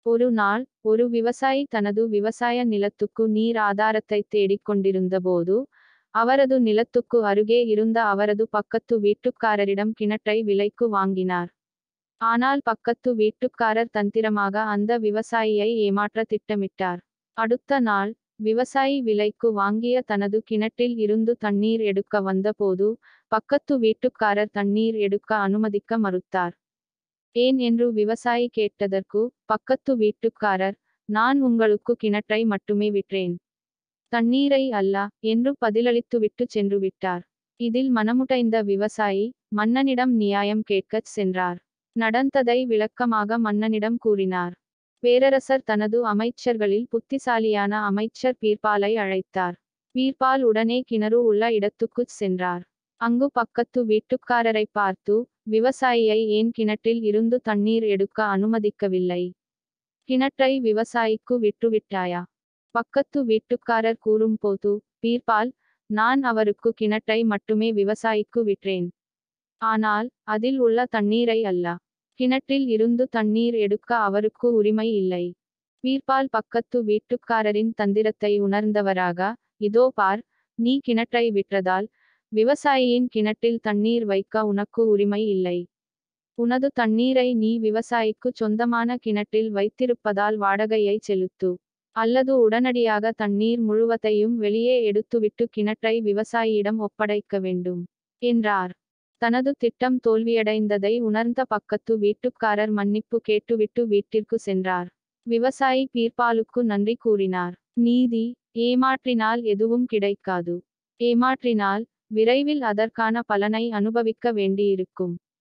ஒரு நாள் ஒரு விவசாயி தனது விவசாய நிலத்துக்கு நீர் ஆதாரத்தை தேடிக் கொண்டிருந்தபோது அவரது நிலத்துக்கு அருகே இருந்த அவரது பக்கத்து வீட்டுக்காரரிடம் கிணற்றை விலைக்கு வாங்கினார் ஆனால் பக்கத்து வீட்டுக்காரர் தந்திரமாக அந்த விவசாயியை ஏமாற்ற திட்டமிட்டார் அடுத்த நாள் விவசாயி விலைக்கு வாங்கிய தனது கிணற்றில் இருந்து தண்ணீர் எடுக்க வந்தபோது பக்கத்து வீட்டுக்காரர் தண்ணீர் எடுக்க அனுமதிக்க மறுத்தார் ஏன் என்று விவசாயி கேட்டதற்கு பக்கத்து வீட்டுக்காரர் நான் உங்களுக்கு கிணற்றை மட்டுமே விற்றேன் தண்ணீரை அல்ல என்று பதிலளித்துவிட்டு சென்று விட்டார் இதில் மனமுடைந்த விவசாயி மன்னனிடம் நியாயம் கேட்கச் சென்றார் நடந்ததை விளக்கமாக மன்னனிடம் கூறினார் பேரரசர் தனது அமைச்சர்களில் புத்திசாலியான அமைச்சர் பீர்பாலை அழைத்தார் பீர்பால் உடனே கிணறு உள்ள இடத்துக்குச் சென்றார் அங்கு பக்கத்து வீட்டுக்காரரை பார்த்து விவசாயியை ஏன் கிணற்றில் இருந்து தண்ணீர் எடுக்க அனுமதிக்கவில்லை கிணற்றை விவசாயிக்கு விட்டுவிட்டாயா பக்கத்து வீட்டுக்காரர் கூறும்போது பீர்பால் நான் அவருக்கு கிணற்றை மட்டுமே விவசாயிக்கு விற்றேன் ஆனால் அதில் உள்ள தண்ணீரை அல்ல கிணற்றில் இருந்து தண்ணீர் எடுக்க அவருக்கு உரிமை இல்லை பீர்பால் பக்கத்து வீட்டுக்காரரின் தந்திரத்தை உணர்ந்தவராக இதோ பார் நீ கிணற்றை விற்றதால் விவசாயியின் கிணற்றில் தண்ணீர் வைக்க உனக்கு உரிமை இல்லை உனது தண்ணீரை நீ விவசாயிக்கு சொந்தமான கிணற்றில் வைத்திருப்பதால் வாடகையை செலுத்து அல்லது உடனடியாக தண்ணீர் முழுவதையும் வெளியே எடுத்துவிட்டு கிணற்றை விவசாயியிடம் ஒப்படைக்க வேண்டும் என்றார் தனது திட்டம் தோல்வியடைந்ததை உணர்ந்த பக்கத்து வீட்டுக்காரர் மன்னிப்பு கேட்டுவிட்டு வீட்டிற்கு சென்றார் விவசாயி பீர்பாலுக்கு நன்றி கூறினார் நீதி ஏமாற்றினால் எதுவும் கிடைக்காது ஏமாற்றினால் விரைவில் அதற்கான பலனை அனுபவிக்க வேண்டியிருக்கும்